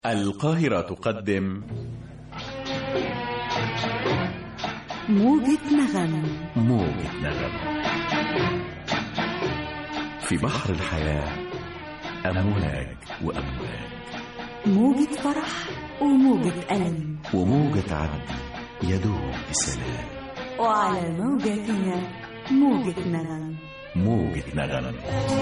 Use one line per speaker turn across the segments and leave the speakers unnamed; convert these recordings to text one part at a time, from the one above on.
القاهرة تقدم
موجة نغم
موجة نغم في بحر الحياة أمواج وأمواج
موجة فرح وموجة ألم
وموجة عدل يدوب بسلام
وعلى موجاتنا موجة نغم
موجة نغم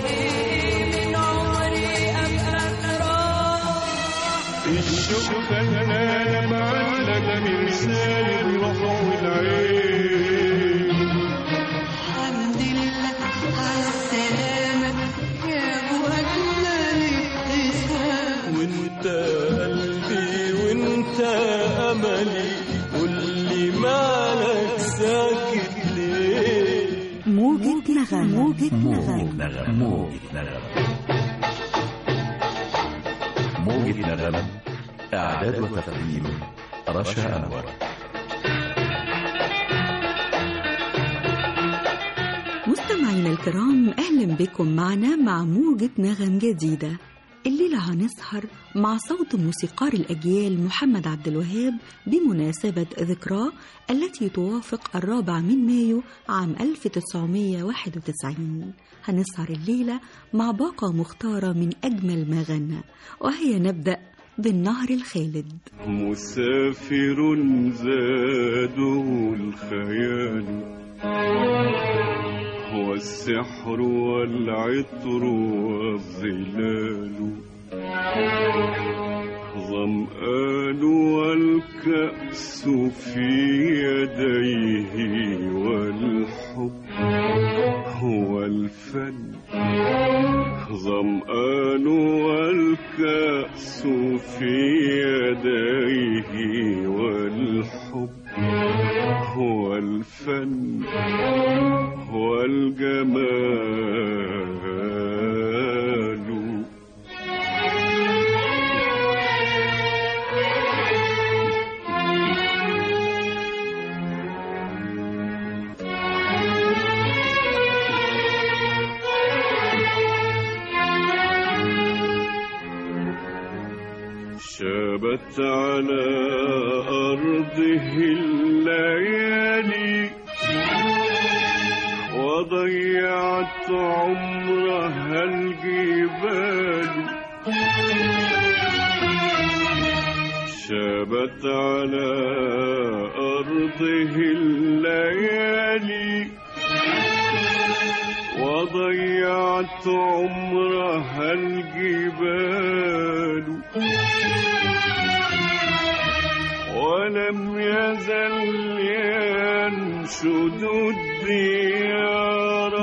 الشوق خلانا معلق مرسال الروح والعين
الحمد لله على السلامة يا أبو أجمل ابتسام
وانت قلبي وانت املي قولي مالك ساكت ليه
موجة نغم موجة
موجة
نغم
نغم موجة نغم موجة نغم إعداد وتقديم رشا أنور
مستمعينا الكرام أهلا بكم معنا مع موجة نغم جديدة الليلة هنسهر مع صوت موسيقار الأجيال محمد عبد الوهاب بمناسبة ذكراه التي توافق الرابع من مايو عام 1991 هنسهر الليلة مع باقة مختارة من أجمل ما غنى وهي نبدأ بالنهر الخالد
مسافر زاده الخيال والسحر والعطر والظلال ظمآن والكأس في يديه والحب هو الفن ظمآن والكأس في يديه والحب هو الفن هو الجمال شابت على أرضه الليالي وضيعت عمرها الجبال شابت على أرضه الليالي وضيعت عمرها الجبال ولم يزل ينشد الديار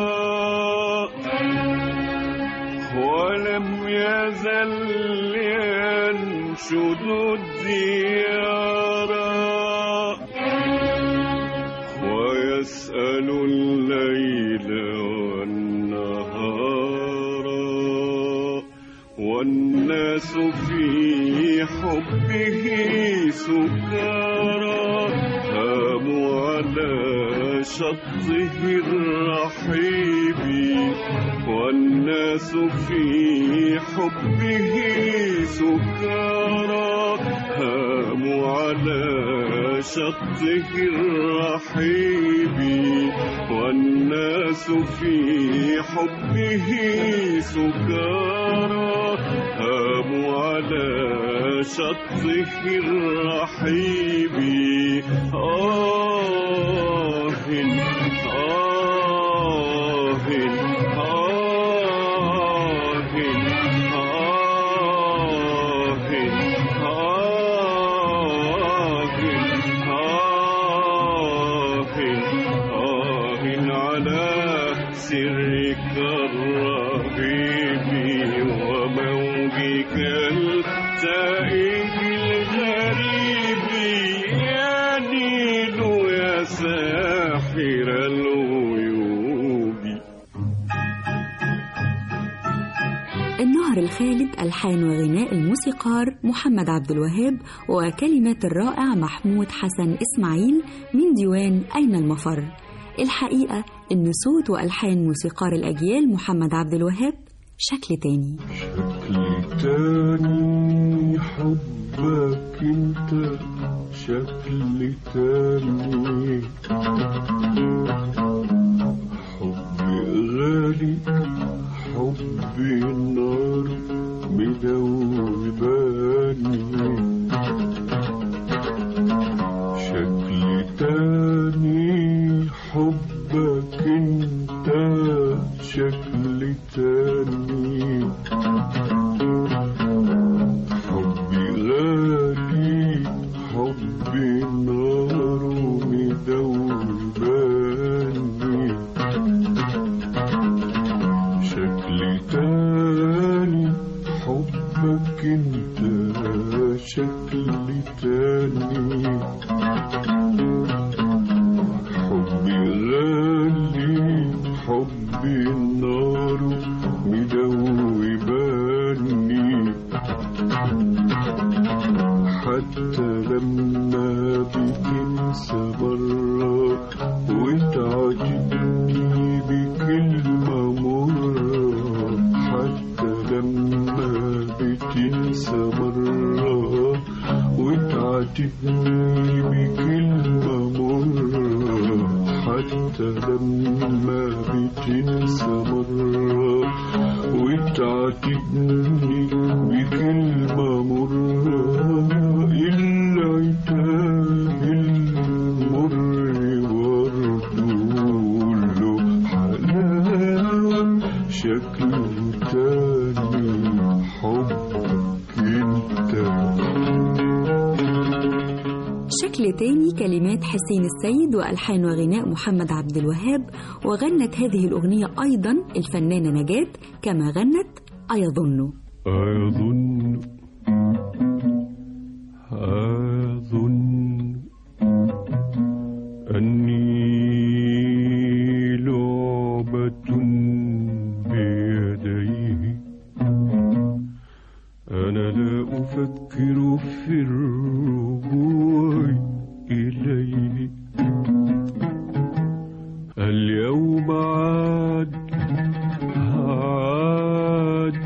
ولم يزل ينشد الديار ويسأل الليل والنهار والناس في حبه سكارى هاموا على شطه الرحيب والناس في حبه سكارى هاموا على شطه الرحيب والناس في حبه سكارى هاموا على شطه الرحيب آه آه آه على سرك الرهيب وموجك التائب الغريب يا نيل يا ساحر الغيوب
النهر الخالد ألحان وغناء الموسيقار محمد عبد الوهاب وكلمات الرائع محمود حسن إسماعيل من ديوان أين المفر الحقيقة إن صوت وألحان موسيقار الأجيال محمد عبد الوهاب شكل تاني
تاني حبك انت شكل تاني حبي غالي حبي النار مدوباني شكل تاني حبك انت شكل تاني حبي غالي حبي نار مدوباني شكل تاني حبك انت شكل تاني حبي غالي حبي النار مدوباني حتى لما بتنسى مرة وتعجبني بكلمة مرة حتى لما بتنسى مرة وتعاتبني بكلمة مرة حتى لما بتنسى مرة وتعاتبني بكلمة مرة العتاب المر برضه له حلاوة شكله تاني حبك انت
شكل تاني كلمات حسين السيد وألحان وغناء محمد عبد الوهاب وغنت هذه الأغنية أيضا الفنانة نجاة كما غنت أيظن
أظن أظن أني لعبة بيديه أنا لا أفكر في الرجوع إليه اليوم عاد عاد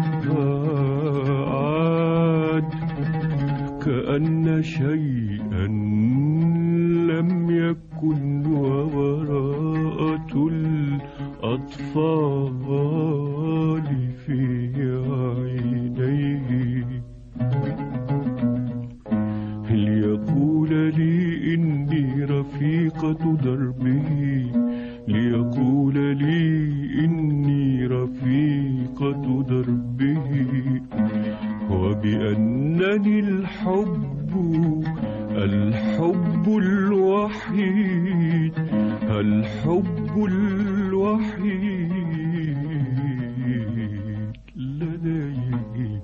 عاد كأن شيئا لم يكن وبراءة الأطفال في عينيه ليقول لي إني رفيقة دربه ليقول لي إني رفيقة دربه وبأنني الحب الحب الوحيد الحب الوحيد لديه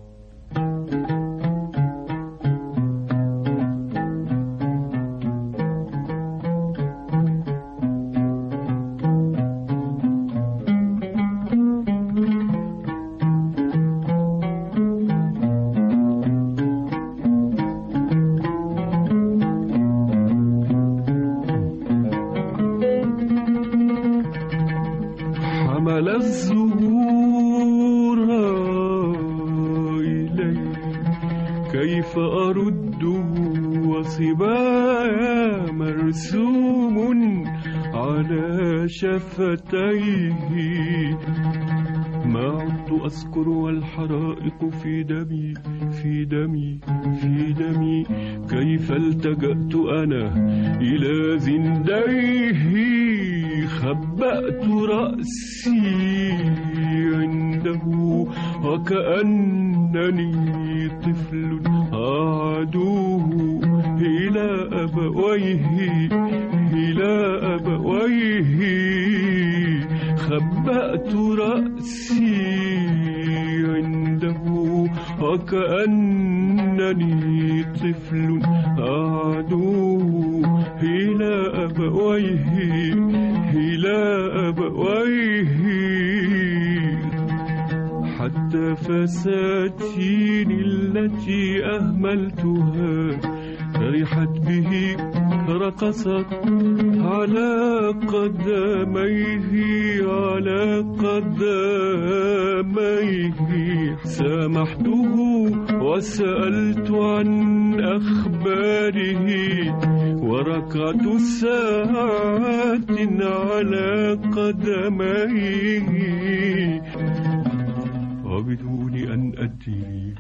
حمل الزهور إلي كيف أرده وصبايا مرسوم على شفتيه ما عدت أذكر والحرائق في دمي في دمي في دمي كيف التجأت أنا إلى زنديه خبأت رأسي عنده وكأنني طفل أعدوه إلى أبويه إلى أبويه خبأت رأسي عنده وكأنني طفل أعدوه إلى أبويه إلى أبويه حتى فساتيني التي أهملتها فرحت به رقصت على قدميه على قدميه سامحته وسألت عن أخباره وركعت ساعات على قدميه وبدون أن أدري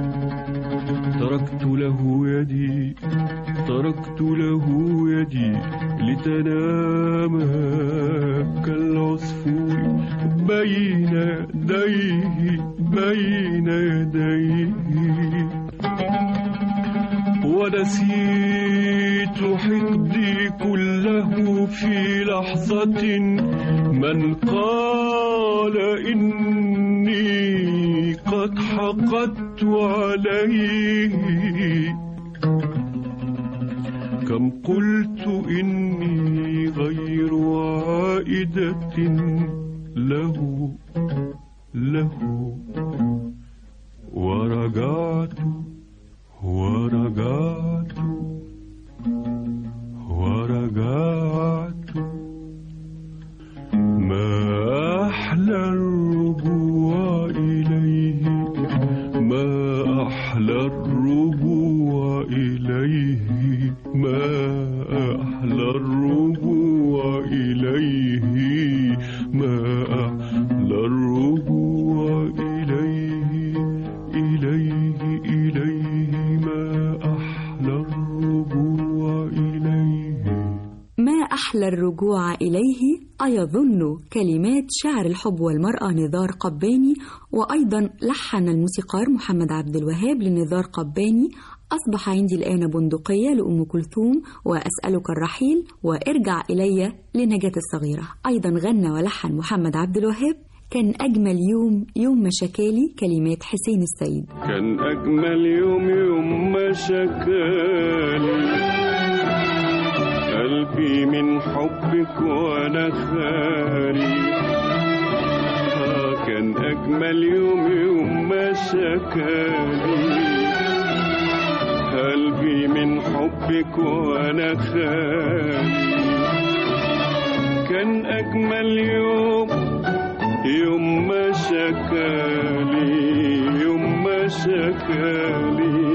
تركت له يدي تركت له يدي لتنام كالعصفور بين يديه بين يديه ونسيت حقدي كله في لحظة من قال إني قد حقدت عليه كم قلت إني غير عائدة له له ورجعت ورجعت ورجعت ما أحلى الرجوع إليه ما أحلى الرجوع إليه ما أحلى الرجوع إليه ما أحلى الرجوع إليه إليه إليه ما أحلى الرجوع إليه
ما أحلى الرجوع إليه أيظن كلمات شاعر الحب والمرأة نزار قباني وأيضا لحن الموسيقار محمد عبد الوهاب لنزار قباني أصبح عندي الآن بندقية لأم كلثوم وأسألك الرحيل وارجع إلي لنجاة الصغيرة أيضا غنى ولحن محمد عبد الوهاب كان أجمل يوم يوم ما شكالي كلمات حسين السيد
كان أجمل يوم يوم ما شكالي قلبي من حبك وأنا خالي آه كان أجمل يوم يوم ما شكالي قلبي من حبك وأنا خالي كان أجمل يوم يوم ما شكالي يوم ما شكالي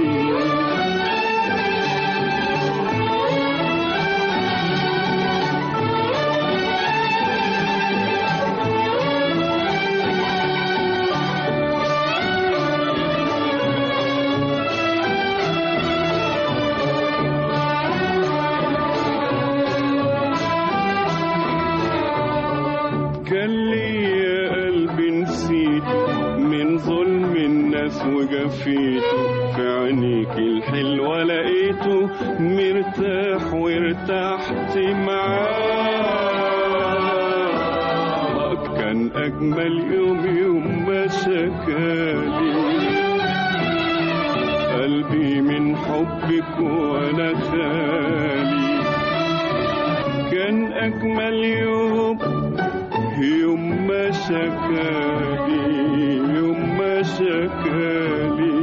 كان لي يا قلبي نسيت من ظلم الناس وجفيته في عينيك الحلوة لقيته مرتاح وارتحت معاه كان أجمل يوم يوم ما شكالي قلبي من حبك وأنا خالي كان أجمل يوم يوم ما شكالي يوم ما شكالي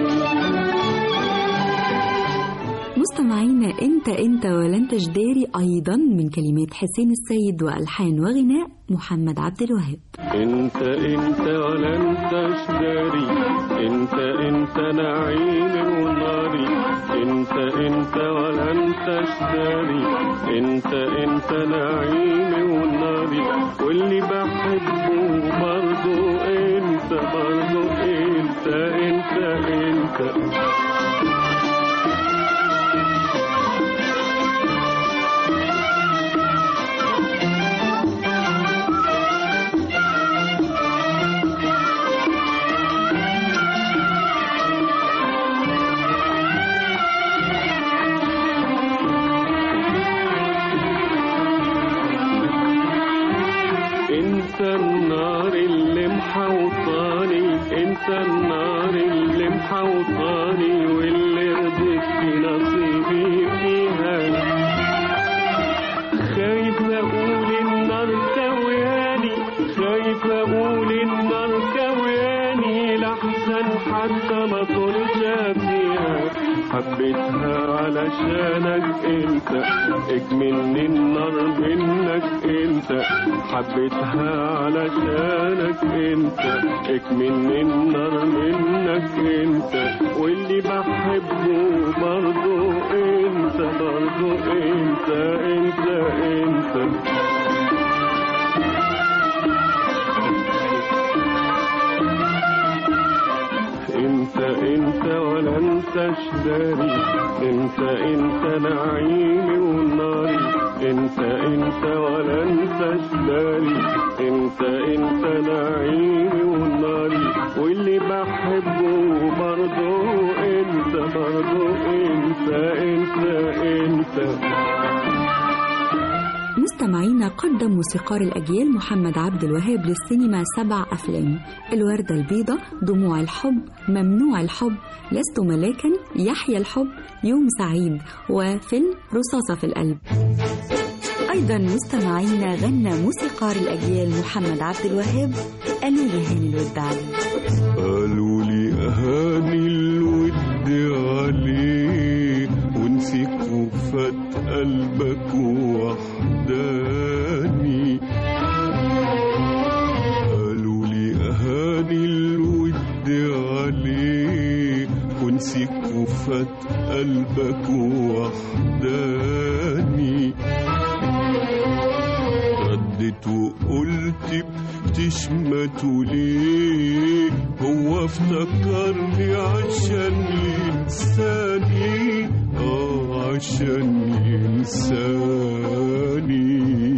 مستمعينا انت انت ولن تجداري ايضا من كلمات حسين السيد والحان وغناء محمد عبد الوهاب
انت انت ولن تشتري انت انت نعيمي وناري انت انت ولن تشتري انت انت نعيمي وناري واللي بحبه برضو انت برضو انت انت انت, انت النار اللي محوطاني انت النار اللي محوطاني حبيتها علشانك انت اكملني النار منك انت حبيتها علشانك انت اكملني النار منك انت واللي بحبه برضو انت برضو انت انت انت انت انت ولا انت شداري انت انت نعيمي وناري انت انت ولا انت شداري انت انت نعيمي وناري واللي بحبه برضو انت برضو انت انت انت
مستمعينا قدم موسيقار الأجيال محمد عبد الوهاب للسينما سبع أفلام الوردة البيضاء دموع الحب ممنوع الحب لست ملاكا يحيى الحب يوم سعيد وفيلم رصاصة في القلب أيضا مستمعينا غنى موسيقار الأجيال محمد عبد الوهاب قالوا لي هاني الود علي
قالوا لي أهاني الود عليك ونسيك وفات قلبك وحداني قالوا لي أهاني الود عليك ونسيك وفات قلبك وحداني ردت وقلت بتشمتوا ليه هو افتكرني عشان ينساني اه عشان ينساني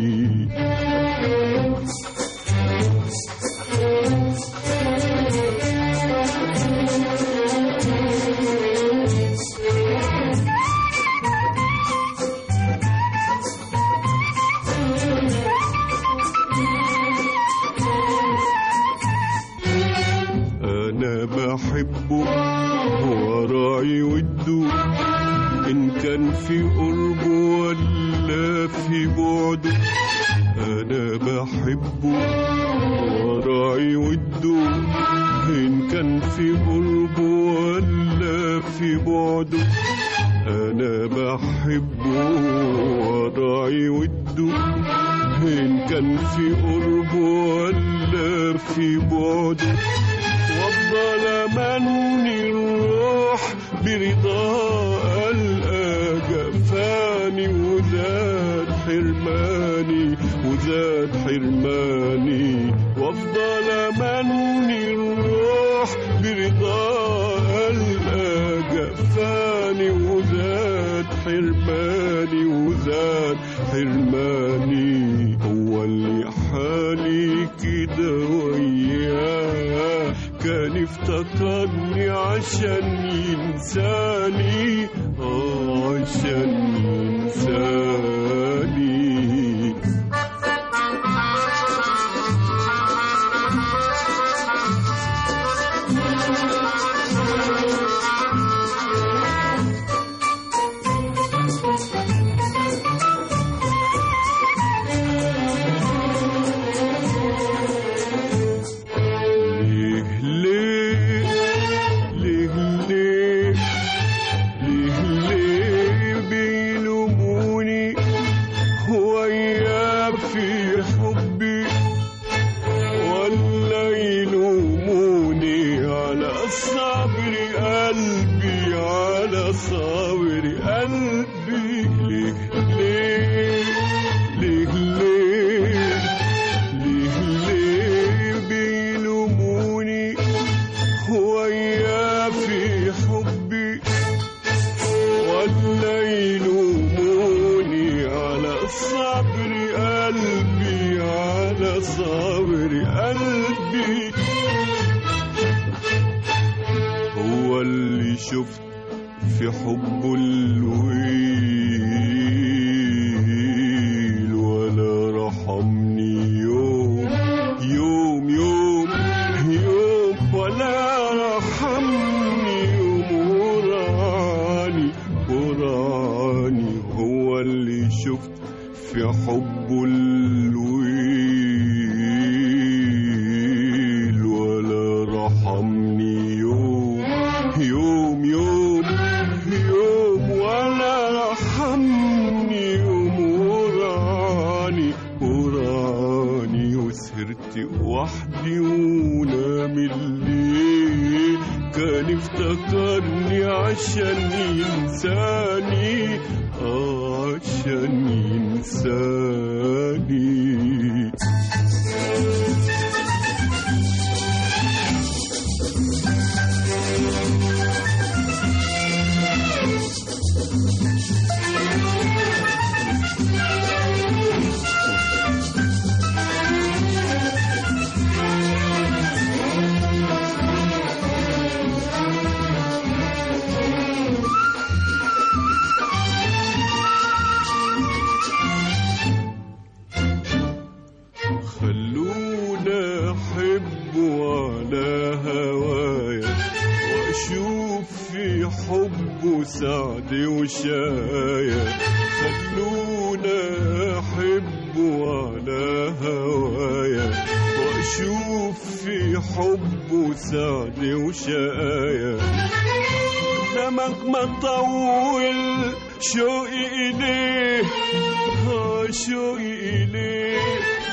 انا بحبه وراعي وده ان كان في قربه ولا في بعده انا بحبه وراعي وده ان كان في قربه ولا في بعده انا بحبه وراعي وده ان كان في قربه ولا في بعده وافضل امني الروح برضا القى جفاني وزاد حرماني وزاد حرماني وافضل امني الروح برضا القى جفاني وزاد حرماني وزاد حرماني هو اللي حالي كده وياه كان افتكرني عشان ينساني اه عشان ينساني ليه ليه ليه ليه ليه ليه بيلوموني ويا في حبي ولا يلوموني على صبر قلبي على صبر قلبي ليه ليه ليه ليه ليه ليه بيلوموني ويا في حبي ولا يلوموني على صبر قلبي على صبر قلبي هو اللي شفت في حبه الويل ولا رحمني يوم يوم يوم يوم ولا رحمني يوم وراني وراني هو اللي شفت في حبه الويل ولا رحمني يوم يوم يوم ينساني آه عشان ينساني خلونا احب على هوايا واشوف في حبه سعد وشايا خلونا احب على هوايا واشوف في حبه سعد وشايا ده مهما طول شوقي إليه ها شوقي إليه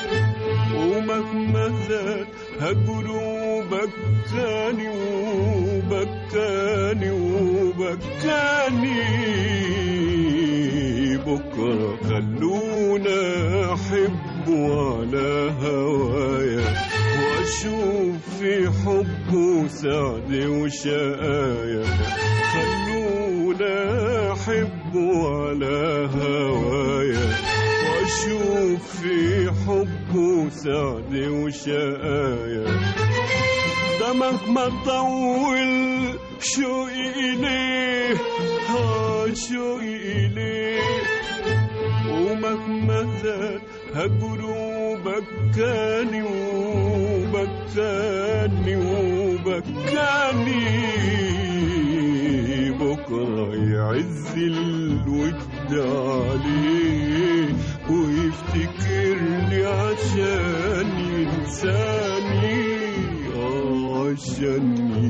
ومهما زاد هجره بكاني وبكاني وبكاني بكرة خلونا أحب على هوايا وأشوف في حبه سعد وشقايا خلونا أحب على هوايا واشوف في حبه سعد وشقايا ده مهما طول شوقي إليه ها شوقي إليه ومهما زاد هجره بكاني وبكاني وبكاني بكرة يعز الود عليه ويفتكرني عشان ينساني آه عشان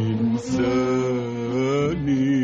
ينساني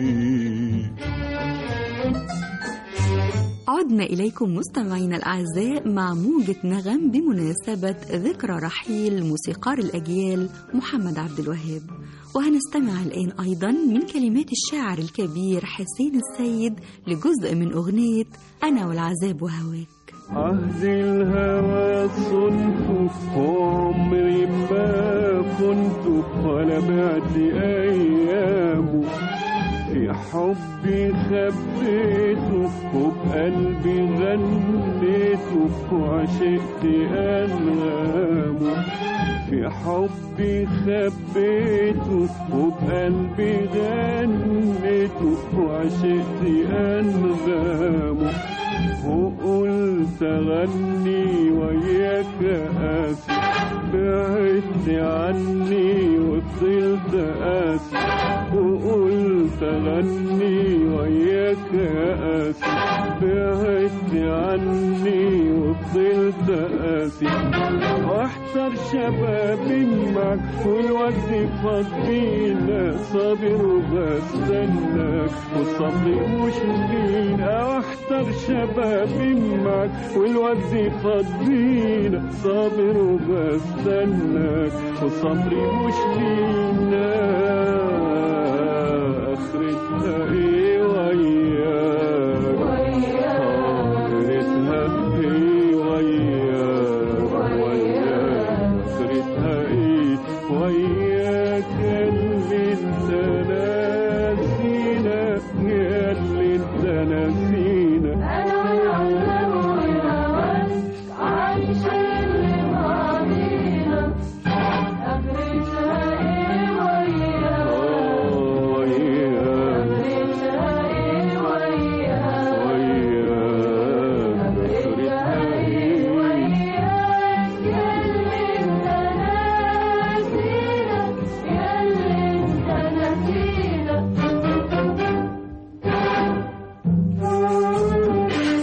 عدنا إليكم مستمعينا الأعزاء مع موجة نغم بمناسبة ذكرى رحيل موسيقار الأجيال محمد عبد الوهاب وهنستمع الآن أيضا من كلمات الشاعر الكبير حسين السيد لجزء من أغنية أنا والعذاب وهواك
عهد الهوى صنف وعمري ما كنت ولا بعد أيامه في حبي خبيته وبقلبي غنيته وعشقت أنغامه في حبي خبيته وبقلبي غنيته وعشقت أنغامه وقلت أغني وياك آسف بعدت عني وفضلت آسف وقلت أغني وياك آسف بعدت عني وفضلت آسف واحتر شبابي معك والوقت فضينا صابر وبستناك وصبري مش لينا واحتر شبابي معك والوقت فضينا صابر وبستناك وصبري مش لينا اخرتها ايه وياك اخرتها ايه وياك وياك اخرتها ايه وياك اللي انت ناسينا يا اللي انت ناسينا
أنا والعذاب والهوان عايشين لماضينا آخرتها إيه وياك
وياك
آخرتها إيه وياك
وياك
آخرتها إيه وياك ياللي أنت ناسينا ياللي أنت ناسينا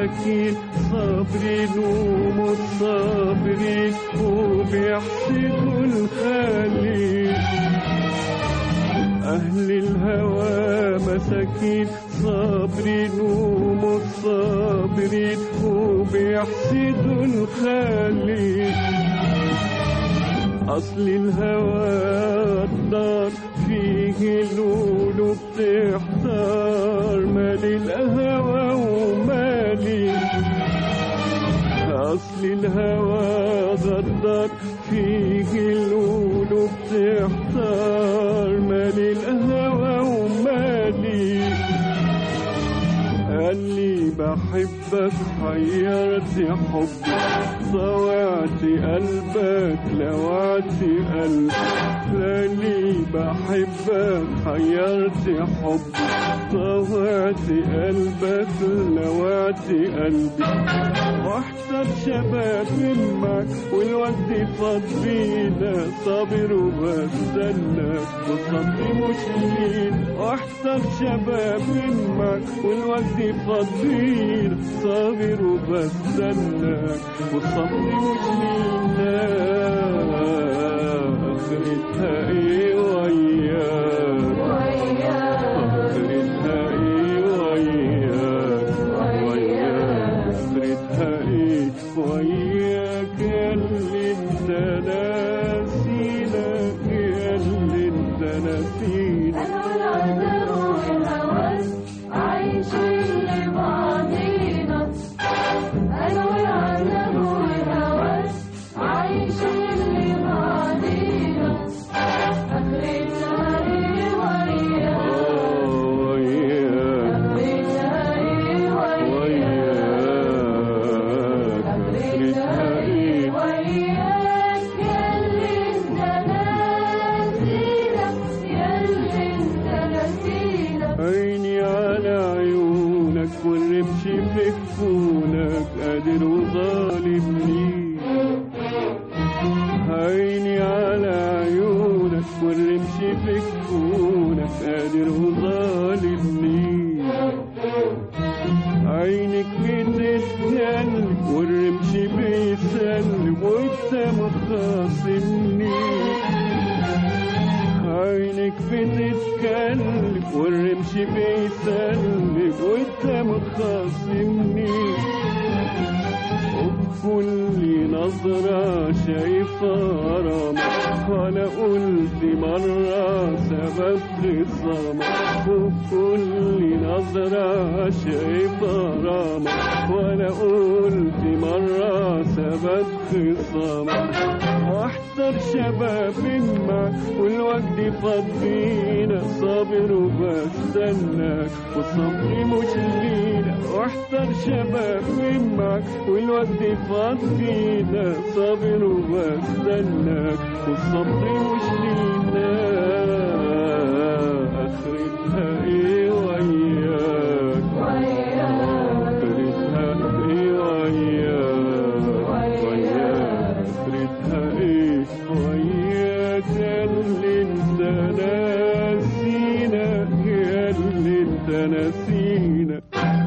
مساكين صابرين ومتصابرين وبيحسدوا الخالق أهل الهوى مساكين صابرين ومتصابرين وبيحسدوا الخالق أصل الهوى الدار فيه القلوب تحتار مالي الهوى ومالي أصل الهوى غدار فيه القلوب تحتار مالي الهوى ومالي قال لي بحبك حيرت حبي ضوعت قلبك لوعت قلبي قال لي بحبك حيرت حبي ضوعت قلبك لوعت قلبي واحسب شباب معك والوقت فضينا صابر وبستنى وصبري مش لين واحسب شباب معك والوقت فضينا صابر وبستنى وصبري مش لينا اخرتها ايه وياك اخرتها ايه وياك وياك اخرتها ايه وياك يا اللي انت ناسينا يا اللي انت ناسينا
أنا والعذاب والهوس عايشين لبعضينا أنا والعذاب والهوس عايشين لبعضينا آخرتها إيه وياك
آه، وياك
آخرتها إيه وياك
وياك اخرتها ايه
وياك ياللي انت ناسينا ياللي انت ناسينا
عيني على عيونك والرمش في كفونك قادر وظالمني عيني على عيونك والرمش في كفونك قادر وظالمني عينك بتتكلم والرمش بيسلم وانت مخاصمني عينك بتتكلم والرمش بيسلم وانت مخاصمني وبكل نظرة شايفة غرامك وأنا قلت مرة سبب خصامك وبكل نظرة شايفة غرامك وأنا قلت مرة سبب خصامك واحذر شباب معك والوقت فضينا صابر وبستناك وصبري مش لينا واحذر شباب معك والوقت فضينا صابر وبستناك وصبري مش لينا اخرتها ايه وياك اخرتها ايه وياك وياك اخرتها ايه وياك يا اللي انت ناسينا يا اللي انت ناسينا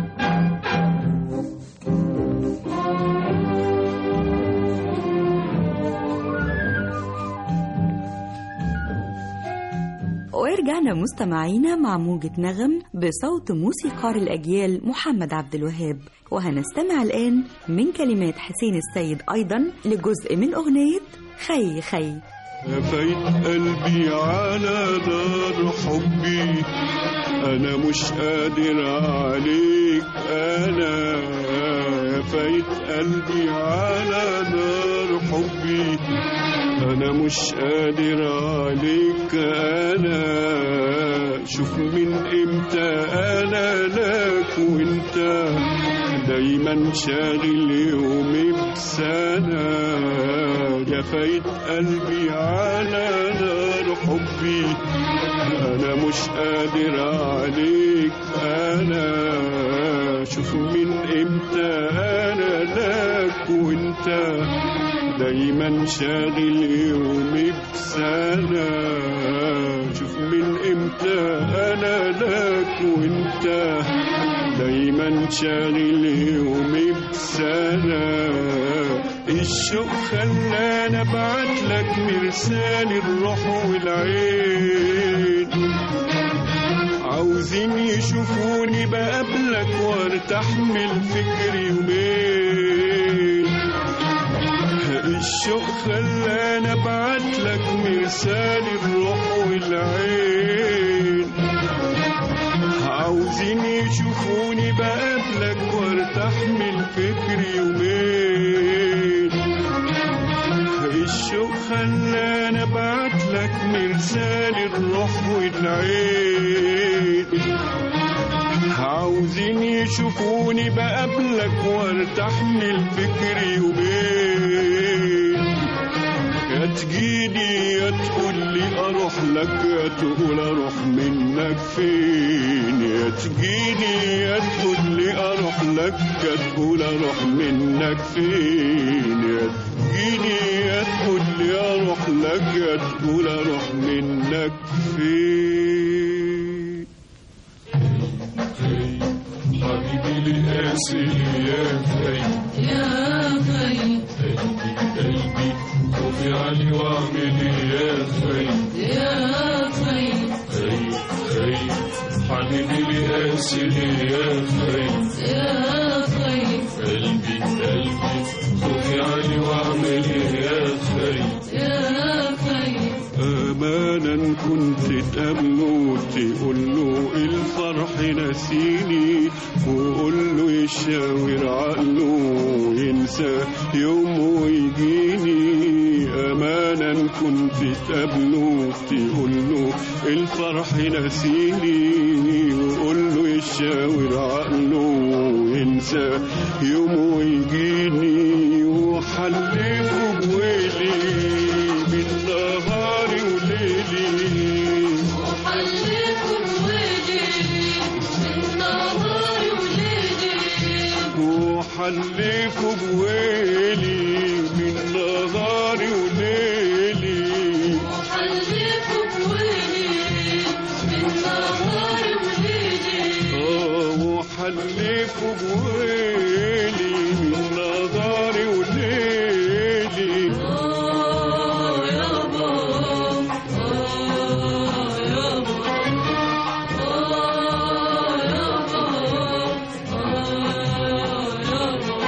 ورجعنا مستمعينا مع موجة نغم بصوت موسيقار الأجيال محمد عبد الوهاب وهنستمع الآن من كلمات حسين السيد أيضا لجزء من أغنية خي خي
فايت قلبي على دار حبي انا مش قادر عليك انا فايت قلبي على نار حبي انا مش قادر عليك انا شوف من امتى انا لك وانت دايما شاغل يومي بسنة يا فايت قلبي على نار حبي انا مش قادر عليك انا شوف من امتى انا لك وانت دايما شاغل يومي بسنة شوف من امتى انا لك وانت دايما شاغل يومي بسنة الشوق خلاني ابعت لك مرسال الروح والعين عاوزين يشوفوني بقابلك وارتاح من فكري يومين الشوق خلاني ابعت لك مرسال الروح والعين عاوزين يشوفوني بقابلك وارتاح من فكري يومين الشوق خلاني ابعت لك مرسال الروح والعين عاوزين يشوفوني بقابلك وارتاح من الفكر يومين يا تجيني يا تقول لي اروح لك يا تقول اروح منك فين يا تجيني يا تقول لي اروح لك يا تقول اروح منك فين يا تجيني يا تقول لي اروح لك يا تقول اروح منك فين حبيبي لقاسي يا خي
يا خي
قلبي قلبي خوفي علي واعمل يا خي
يا خي
خي خي حبيبي لقاسي يا خي
يا خي
قلبي قلبي خوفي علي واعمل يا خي
يا خي
امانا كنت تقابله تقول له الفرح نسيني وقول له يشاور عقله ينسى يوم ويجيني امانا كنت تقابله تقول له الفرح نسيني وقول له يشاور عقله ينسى يوم ويجيني وحلفه بويلي بالنهار وليلي
وحلكم ويلي من نهار وليلي
وحلفه بويلي بالنهار وليلي
وحلكم ويلي من نهار وليلي
اه وحلفه بويلي بالنهار وليلي
آه يابا آه يابا آه يابا آه يابا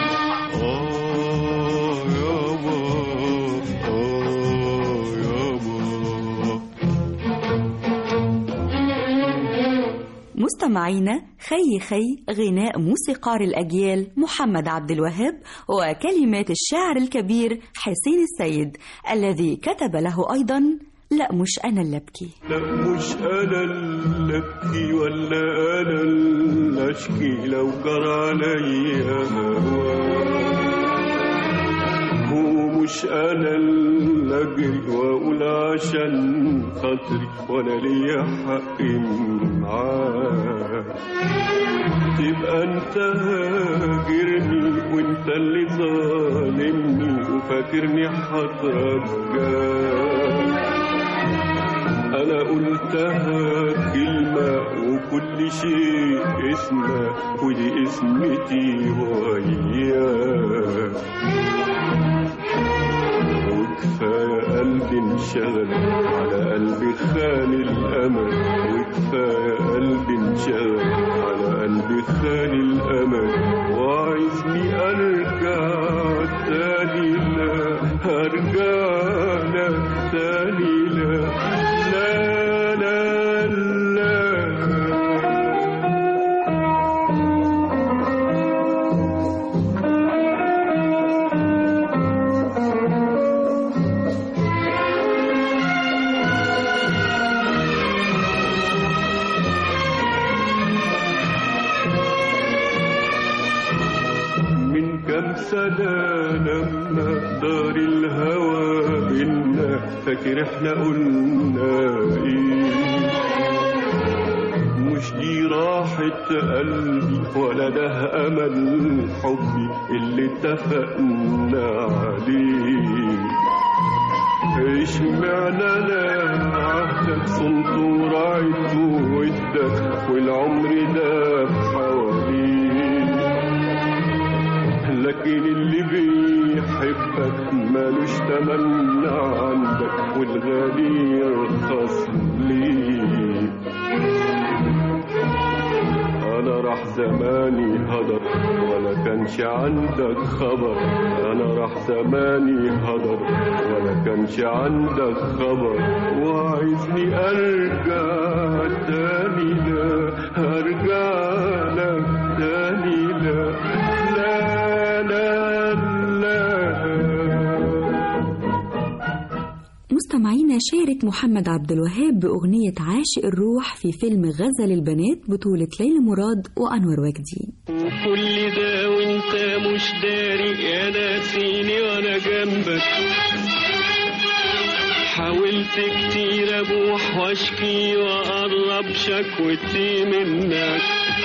آه يابا آه يابا
مستمعينا خي خي غناء موسيقار الأجيال محمد عبد الوهاب وكلمات الشاعر الكبير حسين السيد الذي كتب له أيضا لا مش أنا اللي أبكي
لا مش انا اللي ابكي ولا انا اللي اشكي لو جرى عليا هواك هو مش انا اللي اجري واقول عشان خاطري وانا ليا حق معاك تبقى انت هاجرني وانت اللي ظالمني وفاكرني هترجاك أنا قلتها كلمة وكل شيء اسمه ودي اسمتي وياك وكفاية قلبي انشغل على قلبي خان الأمل وكفاية قلبي انشغل على قلبي خان الأمل وعايزني أرجع تاني لا أرجع لك تاني لا لا لا لا من كم سنة لما دار الهوى بينا فاكر احنا قلنا ايه مش دي راحة قلبي ولا ده أمل حبي اللي اتفقنا عليه اشمعنى انا عهدك صنت ورعيت وودك والعمر ده بحواليك لكن اللي بيحبك مالوش تمنى عندك والغالي يرخص ليه انا راح زماني هدر ولا كانش عندك خبر انا راح زماني هدر ولا كانش عندك خبر وعايزني ارجع تاني لا ارجع لك تاني لا لا لا لا
مستمعينا شارك محمد عبد الوهاب بأغنية عاشق الروح في فيلم غزل البنات بطولة ليلى مراد وأنور وجدي
وكل ده وانت مش داري يا ناسيني وانا جنبك حاولت كتير ابوح واشكي واقرب شكوتي منك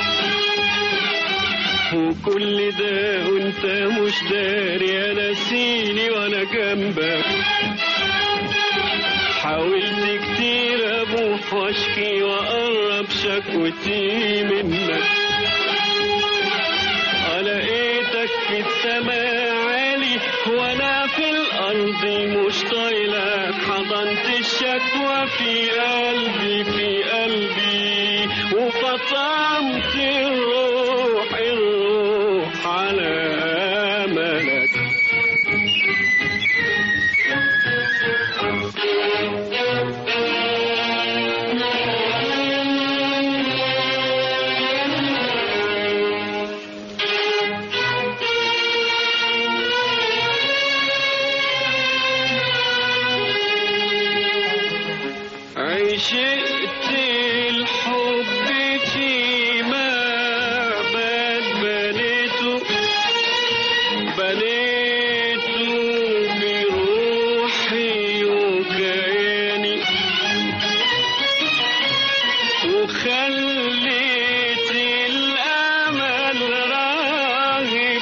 وكل ده وانت مش داري يا ناسيني وانا جنبك حاولت كتير ابوح واشكي واقرب شكوتي منك لقيتك في السماء عالي وانا في الارض مش طايلك حضنت الشكوى في قلبي في قلبي وفطمت الروح الروح على املك عشقت الحب في معبد بنيته بنيته بروحي وكياني وخليت الأمل راغب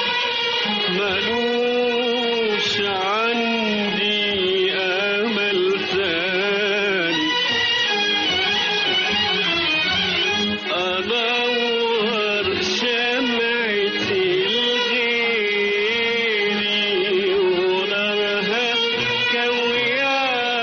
ملوش عندي أمل تاني أدور شمعتي الغيري ونارها كوية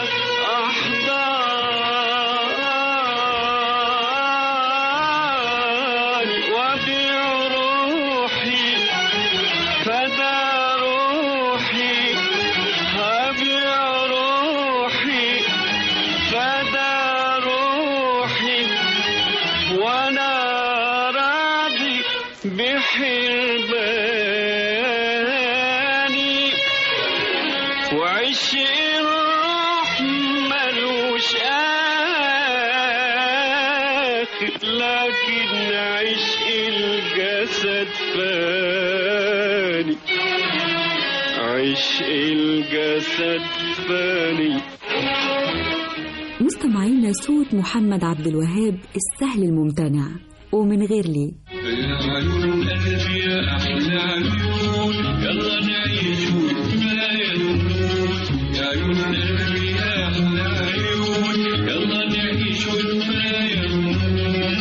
أحضاني وأبيع روحي فدا روحي أبيع روحي فدا روحي وانا راضي بحرماني وعش الروح ملوش آخر لكن عشق الجسد فاني عشق الجسد فاني
مستمعينا صوت محمد عبد الوهاب السهل الممتنع ومن غير ليه
العيون قلبي يا أحلى عيون يلا نعيش ما ينموت يا عيون قلبي يا أحلى عيون يلا نعيش ما ينموت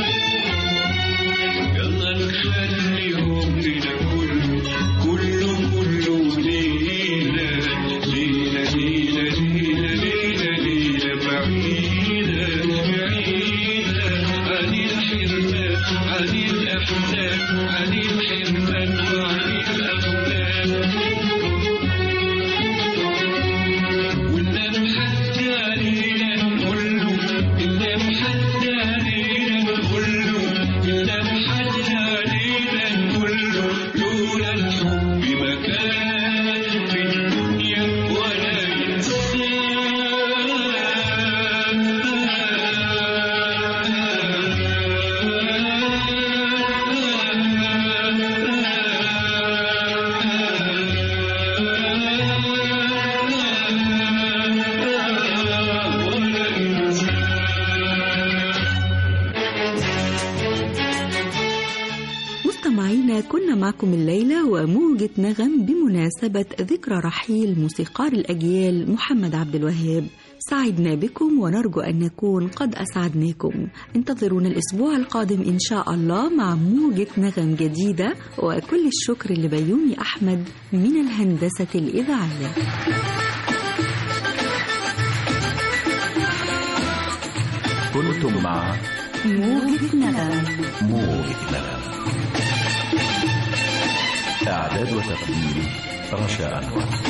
يلا نخليهم لنا كله كله كله لينا لينا لينا لينا لينا لينا بعيدة بعيدة عن الحرمان عن الأحزان عن الحرمان وعن الأغلال والنام حتى علينا كله النام حتى علينا كله النام حتى علينا كله لولا الحب ما كان في الدنيا ولا
مستمعينا كنا معكم الليلة وموجة نغم بمناسبة ذكرى رحيل موسيقار الأجيال محمد عبد الوهاب سعدنا بكم ونرجو أن نكون قد أسعدناكم انتظرونا الأسبوع القادم إن شاء الله مع موجة نغم جديدة وكل الشكر لبيومي أحمد من الهندسة الإذاعية
كنتم مع
موجة نغم
موجة نغم إعداد وتقديم رشا أنور